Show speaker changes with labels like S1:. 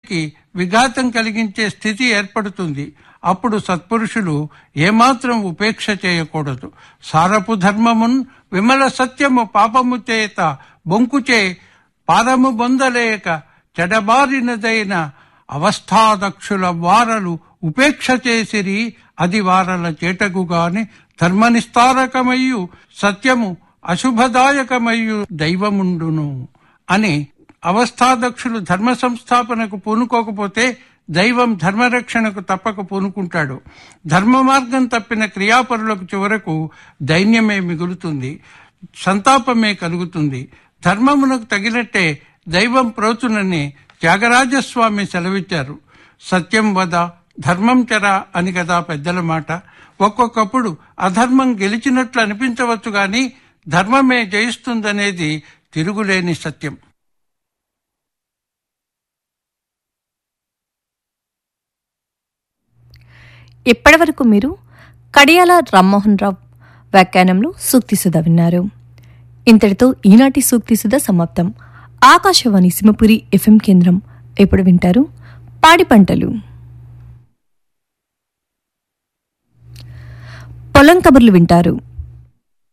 S1: ధర్మానికి విఘాతం కలిగించే స్థితి ఏర్పడుతుంది అప్పుడు సత్పురుషులు ఏమాత్రం ఉపేక్ష చేయకూడదు సారపు ధర్మమున్ విమల సత్యము పాపము చేత బొంకుచే పారము బొందలేక చెడబారినదైన అవస్థాదక్షుల వారలు ఉపేక్ష చేసిరి అది వారల చేటకుగాని ధర్మనిస్తారకమయ్యు సత్యము అశుభదాయకమయ్యు దైవముండును అని అవస్థాదక్షులు ధర్మ సంస్థాపనకు పూనుకోకపోతే దైవం ధర్మరక్షణకు తప్పక పూనుకుంటాడు ధర్మ మార్గం తప్పిన క్రియాపరులకు చివరకు దైన్యమే మిగులుతుంది సంతాపమే కలుగుతుంది ధర్మమునకు తగినట్టే దైవం ప్రోచునని త్యాగరాజస్వామి సెలవిచ్చారు సత్యం వద ధర్మం చెర అని కదా పెద్దల మాట ఒక్కొక్కప్పుడు అధర్మం గెలిచినట్లు అనిపించవచ్చు గాని ధర్మమే జయిస్తుందనేది తిరుగులేని సత్యం
S2: ఇప్పటివరకు మీరు కడియాల రామ్మోహన్ రావు వ్యాఖ్యానంలో సూక్తి సుధ విన్నారు ఇంతటితో ఈనాటి సూక్తి సుధ సమాప్తం ఆకాశవాణి సింహపురి ఎఫ్ఎం కేంద్రం ఇప్పుడు వింటారు పాడి పంటలు పొలం కబుర్లు వింటారు